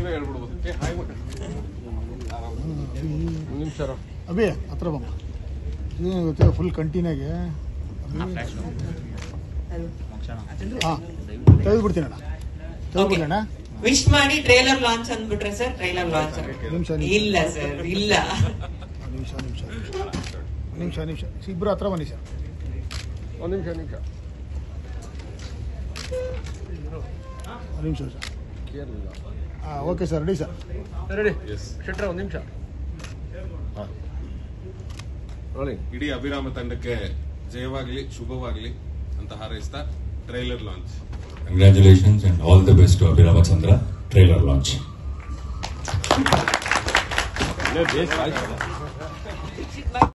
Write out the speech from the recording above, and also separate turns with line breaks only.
ನೀವೇ ಹೇಳ್ಬಿಡ್ಬೋದು ಏ ಹಾಯ್ ಮಗ ಒಂದು ನಿಮಿಷ ಇರು.
ಅಭಿ ಹತ್ರ ಬಮ್ಮ ಏನು ಗೊತ್ತಿಲ್ಲ ಫುಲ್ ಕಂಟಿನ್ಯಾಗೆ ಹಾಂ ತೆಗೆದುಬಿಡ್ತೀನಣ್ಣ ತೆಗೆದುಬಿಡೋಣ
ವಿಶ್ ಮಾಡಿ ಟ್ರೇಲರ್ ಲಾಂಚ್ ಅಂದ್ಬಿಟ್ರೆ ಸರ್ ಟ್ರೇಲರ್ ಲಾಂಚ್
ನಿಮಿಷ ನಿಮಿಷ
ಇಲ್ಲ ಸರ್ ಇಲ್ಲ
ನಿಮಿಷ ನಿಮಿಷ ನಿಮಿಷ ನಿಮಿಷ ಇಬ್ಬರು ಹತ್ರ ಬನ್ನಿ ಸರ್
ಒಂದು ನಿಮಿಷ ನಿಮಿಷ
ಒಂದು ನಿಮಿಷ ಸರ್
ಕೇಳಿಲ್ಲ
ಹಾಂ okay sir ready sir
ready ಶೆಟ್ರ ಒಂದು ನಿಮಿಷ ರೋಲಿಂಗ್
ಇಡೀ ಅಭಿರಾಮ ತಂಡಕ್ಕೆ ಜಯವಾಗ್ಲಿ ಶುಭವಾಗ್ಲಿ ಅಂತ ಹಾರೈಸ್ತಾ trailer launch
Congratulations and all the best to Abhirama Chandra trailer launch.
ಬೇಸ್ ಆಯ್ತು